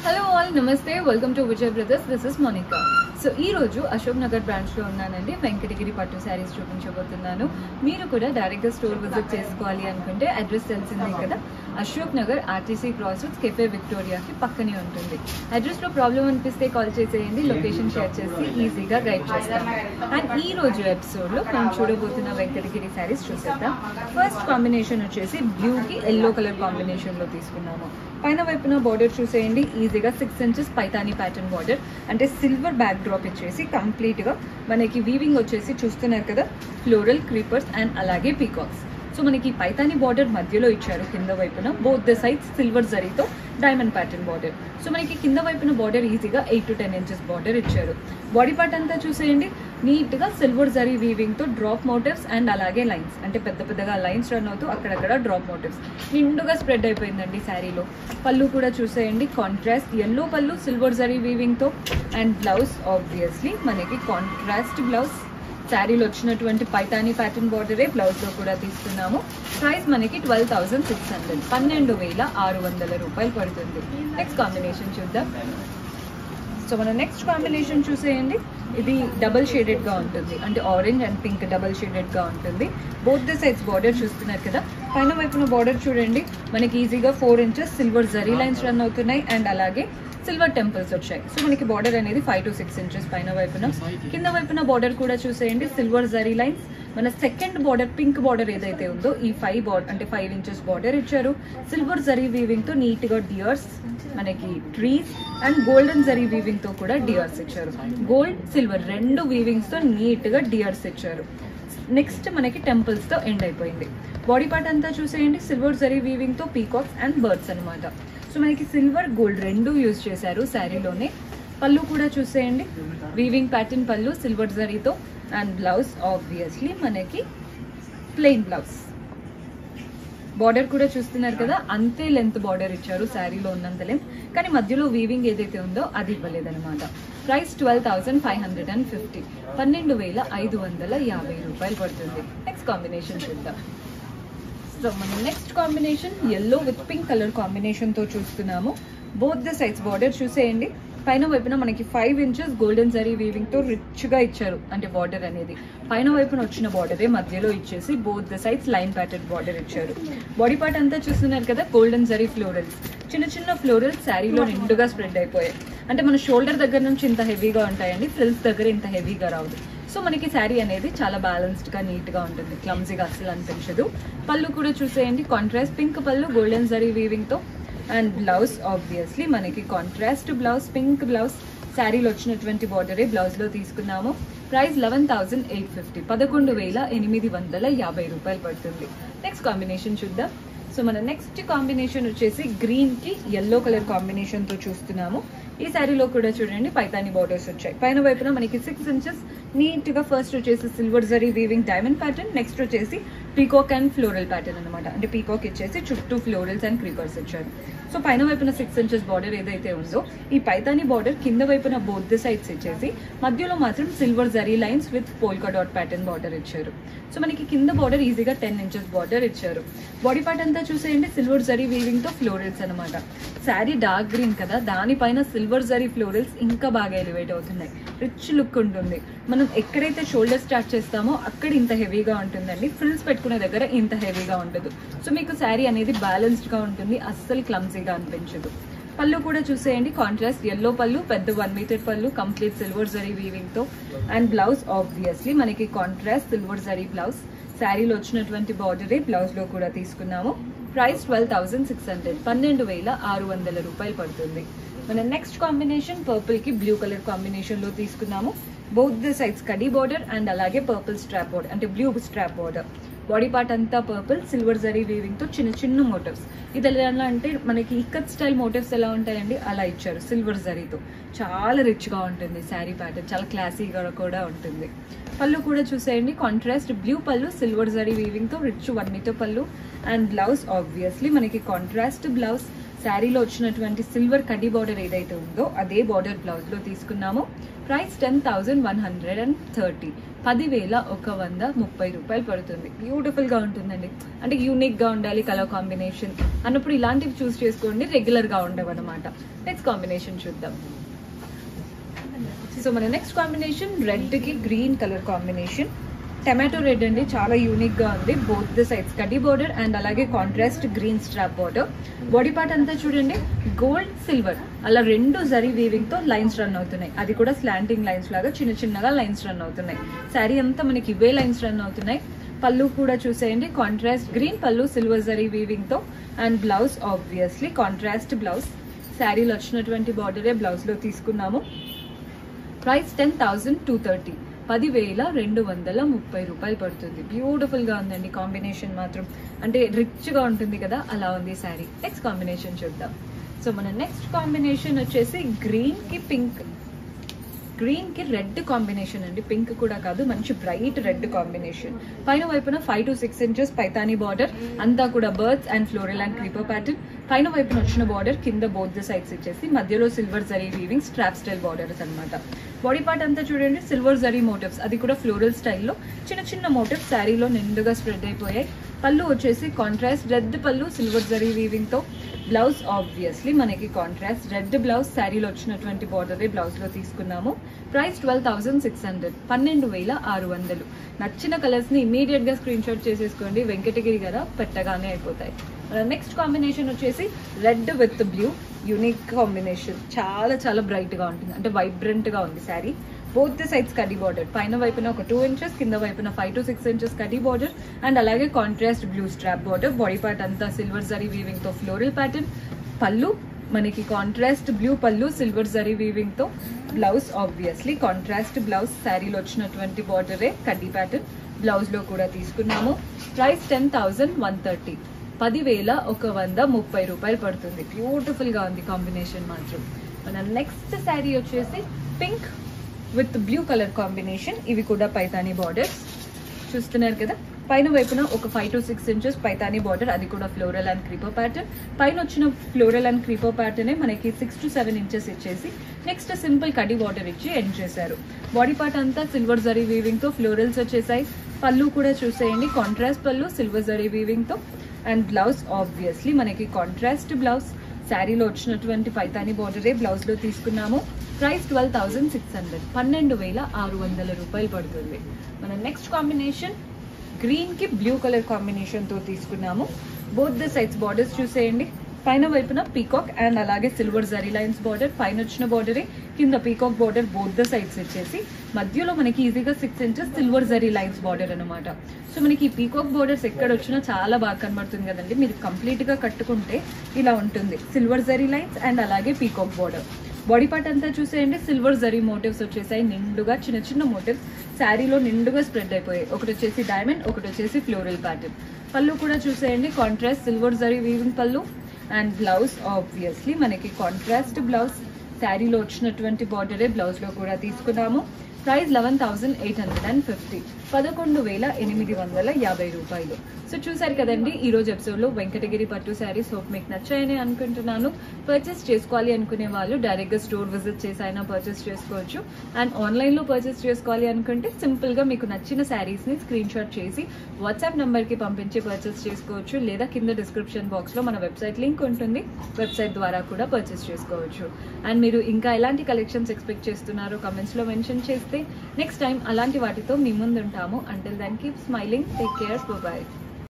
hello all నమస్తే welcome to Vijay brothers this is Monika so ఈ రోజు అశోక్ నగర్ బ్రాంచ్ లో ఉన్నానండి వెంకటగిరి పట్టు శారీస్ చూపించబోతున్నాను మీరు కూడా డైరెక్ట్ గా స్టోర్ విజిట్ చేసుకోవాలి అనుకుంటే అడ్రస్ తెలిసిందే కదా Ashok Nagar RTC cross roads cafe విక్టోరియాకి పక్కనే ఉంటుంది అడ్రస్ లో ప్రాబ్లం అనిపిస్తే కాల్ చేసేయండి లొకేషన్ షేర్ చేసి ఈజీగా గైడ్ చేస్తాను అండ్ ఈ రోజు ఎపిసోడ్ లో మనం చూడబోతున్న వెంకటగిరి శారీస్ చూసేద్దాం ఫస్ట్ కాంబినేషన్ వచ్చేసి బ్లూ కి ఎల్లో కలర్ కాంబినేషన్ లో తీసుకున్నాము పైన వైపున బార్డర్ చూసేయండి ఈజీగా six inches Paithani pattern border అంటే సిల్వర్ బ్యాక్ డ్రాప్ ఇచ్చేసి కంప్లీట్ గా మనకి వీవింగ్ వచ్చేసి చూస్తున్నారు కదా ఫ్లోరల్ క్రీపర్స్ అండ్ అలాగే పీకాక్స్ సో మనకి పైతాని బార్డర్ మధ్యలో ఇచ్చారు కింద వైపున బోత్ ద సైడ్స్ సిల్వర్ జరీతో డైమండ్ ప్యాటర్న్ బార్డర్ సో మనకి కింద వైపున బార్డర్ ఈజీగా eight to ten inches border ఇచ్చారు బాడీ పార్ట్ అంతా చూసేయండి నీట్ గా సిల్వర్ జరీ వీవింగ్ తో డ్రాప్ మోటివ్స్ అండ్ అలాగే లైన్స్ అంటే పెద్ద పెద్దగా లైన్స్ రన్ అవుతూ అక్కడక్కడ డ్రాప్ మోటివ్స్ నిండుగా స్ప్రెడ్ అయిపోయిందండి శారీలో పళ్ళు కూడా చూసేయండి కాంట్రాస్ట్ ఎల్లో పళ్ళు సిల్వర్ జరీ వీవింగ్ తో అండ్ బ్లౌజ్ ఆబ్వియస్లీ మనకి కాంట్రాస్ట్ బ్లౌజ్ శారీలో వచ్చినటువంటి పైతాని ప్యాటర్న్ బార్డరే బ్లౌజ్ లో కూడా తీసుకున్నాము ప్రైస్ మనకి ట్వెల్వ్ థౌసండ్ సిక్స్ హండ్రెడ్ పన్నెండు వేల ఆరు వందల రూపాయలు పడుతుంది నెక్స్ట్ కాంబినేషన్ చూద్దాం సో మన నెక్స్ట్ కాంబినేషన్ చూసేయండి ఇది డబల్ షేడెడ్ గా ఉంటుంది అంటే orange and pink double shaded గా ఉంటుంది బోత్ ద సైడ్స్ బార్డర్ చూస్తున్నారు కదా పైన వైపున బార్డర్ చూడండి మనకి ఈజీగా four inches silver zari lines run అవుతున్నాయి అండ్ అలాగే సిల్వర్ టెంపుల్స్ వచ్చాయి సో మనకి బార్డర్ అనేది ఫైవ్ టు సిక్స్ ఇంచెస్ పైన వైపున కింద వైపున బార్డర్ కూడా చూసేయండి సిల్వర్ జరీ లైన్స్ మన సెకండ్ బార్డర్ పింక్ బార్డర్ ఏదైతే ఉందో ఈ ఫైవ్ బార్డర్ అంటే ఫైవ్ ఇంచెస్ బార్డర్ ఇచ్చారు సిల్వర్ జరీ వీవింగ్ తో నీట్ గా డియర్స్ మనకి trees and golden zari weaving తో కూడా డియర్స్ ఇచ్చారు గోల్డ్ సిల్వర్ రెండు వీవింగ్స్ తో నీట్ గా డియర్స్ ఇచ్చారు నెక్స్ట్ మనకి టెంపుల్స్ తో ఎండ్ అయిపోయింది బాడీ పార్ట్ అంతా చూసేయండి సిల్వర్ జరీ వీవింగ్ తో పీకాక్స్ అండ్ బర్డ్స్ అనమాట సో మనకి సిల్వర్ గోల్డ్ రెండు యూజ్ చేశారు శారీలోనే పళ్ళు కూడా చూసేయండి వీవింగ్ ప్యాటర్న్ పళ్ళు సిల్వర్ జరీతో అండ్ బ్లౌజ్ ఆబ్వియస్లీ మనకి ప్లెయిన్ బ్లౌజ్ బార్డర్ కూడా చూస్తున్నారు కదా అంతే లెంత్ బార్డర్ ఇచ్చారు శారీలో ఉన్నంత లెంత్ కానీ మధ్యలో వీవింగ్ ఏదైతే ఉందో అది ఇవ్వలేదన్నమాట price twelve thousand five hundred and fifty పన్నెండు వేల ఐదు వందల యాభై రూపాయలు పడుతుంది నెక్స్ట్ కాంబినేషన్ చూద్దాం సో మన next combination yellow with pink colour combination తో చూస్తున్నాము బోత్ ద సైడ్స్ బార్డర్ చూసేయండి పైన వైపున మనకి five inches golden zari weaving తో రిచ్ గా ఇచ్చారు అంటే బార్డర్ అనేది పైన వైపున వచ్చిన బార్డరే మధ్యలో ఇచ్చేసి both the sides line pattern border ఇచ్చారు బాడీ పార్ట్ అంతా చూస్తున్నారు కదా గోల్డెన్ జరీ ఫ్లోరల్స్ చిన్న చిన్న ఫ్లోరల్స్ శారీలో నిండుగా స్ప్రెడ్ అయిపోయాయి అంటే మన షోల్డర్ దగ్గర నుంచి ఇంత హెవీగా ఉంటాయండి ఫ్రిల్స్ దగ్గర ఇంత హెవీగా రావు సో మనకి శారీ అనేది చాలా బ్యాలెన్స్డ్ గా నీట్ గా ఉంటుంది క్లమ్జీగా అసలు అనిపించదు పళ్ళు కూడా చూసేయండి కాంట్రాస్ట్ పింక్ పళ్ళు గోల్డెన్ జరీ వీవింగ్ తో అండ్ బ్లౌజ్ ఆబ్వియస్లీ మనకి కాంట్రాస్ట్ బ్లౌజ్ పింక్ బ్లౌజ్ శారీలో వచ్చినటువంటి బార్డరే బ్లౌజ్ లో తీసుకున్నాము price eleven thousand eight fifty పదకొండు వేల ఎనిమిది వందల యాభై రూపాయలు పడుతుంది నెక్స్ట్ కాంబినేషన్ చూద్దాం సో మన నెక్స్ట్ కాంబినేషన్ వచ్చేసి గ్రీన్ కి ఎల్లో కలర్ కాంబినేషన్ తో చూస్తున్నాము ఈ శారీలో కూడా చూడండి పైతాని బార్డర్స్ వచ్చాయి పైన వైపున మనకి సిక్స్ ఇంచెస్ నీట్ గా ఫస్ట్ వచ్చేసి silver zari weaving diamond pattern next వచ్చేసి పీకాక్ అండ్ ఫ్లోరల్ ప్యాటర్న్ అనమాట అంటే పీకాక్ ఇచ్చేసి చుట్టూ ఫ్లోరల్స్ అండ్ క్రీపర్స్ ఇచ్చారు సో పైన వైపున సిక్స్ ఇంచెస్ బార్డర్ ఏదైతే ఉందో ఈ పైతాని బార్డర్ కింద వైపున బోత్ ద సైడ్స్ ఇచ్చేసి మధ్యలో మాత్రం silver zari lines with polka dot pattern border ఇచ్చారు సో మనకి కింద బార్డర్ ఈజీగా టెన్ ఇంచెస్ బార్డర్ ఇచ్చారు బాడీ పార్ట్ అంతా చూసేయండి సిల్వర్ జరీ వీవింగ్ తో ఫ్లోరల్స్ అనమాట శారీ డార్క్ గ్రీన్ కదా దానిపైన సిల్వర్ జరీ ఫ్లోరల్స్ ఇంకా బాగా ఎలివేట్ అవుతున్నాయి రిచ్ లుక్ ఉంటుంది మనం ఎక్కడైతే షోల్డర్ స్టార్ట్ చేస్తామో అక్కడ ఇంత హెవీగా ఉంటుందండి ఫ్రిల్స్ పెట్టుకునే దగ్గర ఇంత హెవీగా ఉండదు సో మీకు శారీ అనేది బ్యాలెన్స్డ్ గా ఉంటుంది అస్సలు క్లమ్జీగా అనిపించదు పళ్ళు కూడా చూసేయండి కాంట్రాస్ట్ ఎల్లో పళ్ళు పెద్ద వన్ మీటర్ పళ్ళు కంప్లీట్ సిల్వర్ జరీ వీవింగ్ తో అండ్ బ్లౌజ్ ఆబ్వియస్లీ మనకి కాంట్రాస్ట్ సిల్వర్ జరీ బ్లౌజ్ శారీలో వచ్చినటువంటి బార్డరే బ్లౌజ్ లో కూడా తీసుకున్నాము price twelve thousand six hundred పన్నెండు వేల ఆరు వందల రూపాయలు పడుతుంది మన నెక్స్ట్ కాంబినేషన్ పర్పుల్ కి బ్లూ కలర్ కాంబినేషన్ లో తీసుకున్నాము బౌత్ ద సైడ్స్ కడీ బార్డర్ అండ్ అలాగే పర్పుల్ స్ట్రాప్ బార్డర్ అంటే blue strap border body part అంతా పర్పుల్ సిల్వర్ జరీ వీవింగ్ తో చిన్న చిన్న మోటివ్స్ ఇది ఎలా అంటే మనకి ఇక్కత్ స్టైల్ మోటివ్స్ ఎలా ఉంటాయండి అలా ఇచ్చారు సిల్వర్ జరీతో చాలా రిచ్ గా ఉంటుంది శారీ ప్యాటర్న్ చాలా క్లాసీగా కూడా ఉంటుంది పళ్ళు కూడా చూసేయండి కాంట్రాస్ట్ బ్లూ పళ్ళు సిల్వర్ జరీ వీవింగ్ తో రిచ్ వన్ మీటర్ పళ్ళు అండ్ బ్లౌజ్ ఆబ్వియస్లీ మనకి కాంట్రాస్ట్ బ్లౌజ్ శారీలో వచ్చినటువంటి సిల్వర్ కడ్డీ బార్డర్ ఏదైతే ఉందో అదే బార్డర్ బ్లౌజ్ లో తీసుకున్నాము price ten thousand one hundred and thirty పదివేల ఒక వంద ముప్పై రూపాయలు పడుతుంది బ్యూటిఫుల్ గా ఉంటుందండి అంటే యూనిక్ గా ఉండాలి కలర్ కాంబినేషన్ అన్నప్పుడు ఇలాంటివి చూస్ చేసుకోండి రెగ్యులర్ గా ఉండవు అనమాట నెక్స్ట్ కాంబినేషన్ చూద్దాం సో మన నెక్స్ట్ కాంబినేషన్ రెడ్ కి green colour combination tomato red అండి చాలా యూనిక్ గా ఉంది బోత్ ద సైడ్స్ కడ్డీ బోర్డర్ అండ్ అలాగే contrast green strap border body part అంతా చూడండి గోల్డ్ సిల్వర్ అలా రెండు జరీ వీవింగ్ తో లైన్స్ రన్ అవుతున్నాయి అది కూడా స్లాంటింగ్ లైన్స్ లాగా చిన్న చిన్నగా లైన్స్ రన్ అవుతున్నాయి శారీ అంతా మనకి ఇవే లైన్స్ రన్ అవుతున్నాయి పళ్ళు కూడా చూసేయండి కాంట్రాస్ట్ గ్రీన్ పళ్ళు సిల్వర్ జరీ వీవింగ్ తో and blouse obviously contrast blouse శారీలో వచ్చినటువంటి బార్డరే బ్లౌజ్ లో తీసుకున్నాము price ten thousand two thirty పదివేల రెండు వందల ముప్పై రూపాయలు పడుతుంది బ్యూటిఫుల్ గా ఉందండి కాంబినేషన్ మాత్రం అంటే రిచ్ గా ఉంటుంది కదా అలా ఉంది శారీ నెక్స్ట్ కాంబినేషన్ చూద్దాం సో మన నెక్స్ట్ కాంబినేషన్ వచ్చేసి గ్రీన్ కి పింక్ గ్రీన్ కి రెడ్ కాంబినేషన్ అండి పింక్ కూడా కాదు మంచి బ్రైట్ రెడ్ కాంబినేషన్ పైన వైపున five to six inches Paithani border అంతా కూడా birds and floral and creeper pattern పైన వైపున వచ్చిన బార్డర్ కింద బోత్ ద సైడ్స్ ఇచ్చేసి మధ్యలో silver zari weaving strap style borders అన్నమాట బాడీ పార్ట్ అంతా చూడండి సిల్వర్ జరీ మోటివ్స్ అది కూడా ఫ్లోరల్ స్టైల్లో చిన్న చిన్న మోటివ్స్ శారీలో నిండుగా స్ప్రెడ్ అయిపోయాయి పళ్ళు వచ్చేసి కాంట్రాస్ట్ రెడ్ పళ్ళు సిల్వర్ జరీ వీవింగ్ తో బ్లౌజ్ ఆబ్వియస్లీ మనకి కాంట్రాస్ట్ రెడ్ బ్లౌజ్ శారీలో వచ్చినటువంటి బార్డర్ బ్లౌజ్ లో తీసుకున్నాము price twelve thousand six hundred పన్నెండు వేల ఆరు వందలు నచ్చిన కలర్స్ ని ఇమీడియట్ గా స్క్రీన్ షాట్ చేసేసుకోండి వెంకటగిరి కదా పెట్టగానే అయిపోతాయి నెక్స్ట్ కాంబినేషన్ వచ్చేసి red with blue unique combination చాలా చాలా బ్రైట్ గా ఉంటుంది అంటే వైబ్రెంట్ గా ఉంది శారీ బోత్ ద సైడ్స్ కడ్డీ బార్డర్ పైన వైపున ఒక టూ ఇంచెస్ కింద వైపున ఫైవ్ టు సిక్స్ ఇంచెస్ కడ్డీ బార్డర్ అండ్ అలాగే contrast blue strap border body part అంతా సిల్వర్ జరీ వీవింగ్ తో ఫ్లోరల్ ప్యాటర్న్ పళ్ళు మనకి కాంట్రాస్ట్ బ్లూ పళ్ళు సిల్వర్ జరీ వీవింగ్ తో బ్లౌజ్ ఆబ్వియస్లీ కాంట్రాస్ట్ బ్లౌజ్ శారీలో వచ్చినటువంటి బార్డరే కడ్డీ ప్యాటర్న్ బ్లౌజ్ లో కూడా తీసుకున్నాము price ten thousand one thirty పదివేల ఒక వంద ముప్పై రూపాయలు పడుతుంది బ్యూటిఫుల్ గా ఉంది కాంబినేషన్ మాత్రం మన నెక్స్ట్ శారీ వచ్చేసి pink with blue colour combination ఇవి కూడా పైతానీ బార్డర్స్ చూస్తున్నారు కదా పైన వైపున ఒక five to six inches Paithani border అది కూడా ఫ్లోరల్ అండ్ క్రీపర్ ప్యాటర్న్ పైన వచ్చిన ఫ్లోరల్ అండ్ క్రీపర్ ప్యాటర్నే మనకి సిక్స్ టు సెవెన్ ఇంచెస్ ఇచ్చేసి నెక్స్ట్ సింపుల్ కడి బార్డర్ ఇచ్చి ఎండ్ చేశారు బాడీ పార్ట్ అంతా సిల్వర్ జరీ వీవింగ్ తో ఫ్లోరల్స్ వచ్చేసాయి పళ్ళు కూడా చూసేయండి కాంట్రాస్ట్ పళ్ళు సిల్వర్ జరీ వీవింగ్ తో అండ్ బ్లౌజ్ ఆబ్వియస్లీ మనకి కాంట్రాస్ట్ బ్లౌజ్ శారీలో వచ్చినటువంటి పైతానీ బార్డరే బ్లౌజ్ లో తీసుకున్నాము price twelve thousand six hundred పన్నెండు వేల ఆరు వందల రూపాయలు పడుతుంది మన నెక్స్ట్ కాంబినేషన్ గ్రీన్ కి బ్లూ కలర్ కాంబినేషన్ తో తీసుకున్నాము బోత్ ద సైడ్స్ బార్డర్స్ చూసేయండి పైన వైపున పీకాక్ అండ్ అలాగే సిల్వర్ జరీ లైన్స్ బార్డర్ పైన వచ్చిన బార్డరే కింద peacock border both the sides వచ్చేసి మధ్యలో మనకి ఈజీగా six inches silver zari lines border అనమాట సో మనకి ఈ పీకాక్ బార్డర్స్ ఎక్కడ వచ్చినా చాలా బాగా కనబడుతుంది కదండి మీరు కంప్లీట్ గా కట్టుకుంటే ఇలా ఉంటుంది సిల్వర్ జరీ లైన్స్ అండ్ అలాగే పీకాక్ బార్డర్ బాడీ పార్ట్ అంతా చూసేయండి సిల్వర్ జరీ మోటివ్స్ వచ్చేసాయి నిండుగా చిన్న చిన్న మోటివ్స్ శారీలో నిండుగా స్ప్రెడ్ అయిపోయాయి ఒకటి వచ్చేసి డైమండ్ ఒకటి వచ్చేసి ఫ్లోరల్ ప్యాటర్న్ పళ్ళు కూడా చూసేయండి కాంట్రాస్ట్ సిల్వర్ జరీ వీవింగ్ పళ్ళు అండ్ బ్లౌజ్ ఆబ్వియస్లీ మనకి కాంట్రాస్ట్ బ్లౌజ్ శారీలో వచ్చినటువంటి బార్డరే బ్లౌజ్ లో కూడా తీసుకున్నాము price eleven thousand eight hundred and fifty పదకొండు వేల ఎనిమిది వందల యాభై రూపాయలు సో చూసారు కదండి ఈ రోజు ఎపిసోడ్ లో వెంకటగిరి పట్టు శారీస్ హోప్ మీకు నచ్చాయని అనుకుంటున్నాను పర్చేస్ చేసుకోవాలి అనుకునే వాళ్ళు డైరెక్ట్ గా స్టోర్ విజిట్ చేసి అయినా పర్చేస్ చేసుకోవచ్చు అండ్ ఆన్లైన్ లో పర్చేస్ చేసుకోవాలి అనుకుంటే సింపుల్ గా మీకు నచ్చిన శారీస్ ని స్క్రీన్ షాట్ చేసి వాట్సాప్ నంబర్ కి పంపించి పర్చేస్ చేసుకోవచ్చు లేదా కింద డిస్క్రిప్షన్ బాక్స్ లో మన వెబ్సైట్ లింక్ ఉంటుంది వెబ్సైట్ ద్వారా కూడా పర్చేస్ చేసుకోవచ్చు అండ్ మీరు ఇంకా ఎలాంటి కలెక్షన్స్ ఎక్స్పెక్ట్ చేస్తున్నారో కమెంట్స్ లో మెన్షన్ చేస్తే నెక్స్ట్ టైం అలాంటి వాటితో మీ ముందు ఉంటాము until then keep smiling take care bye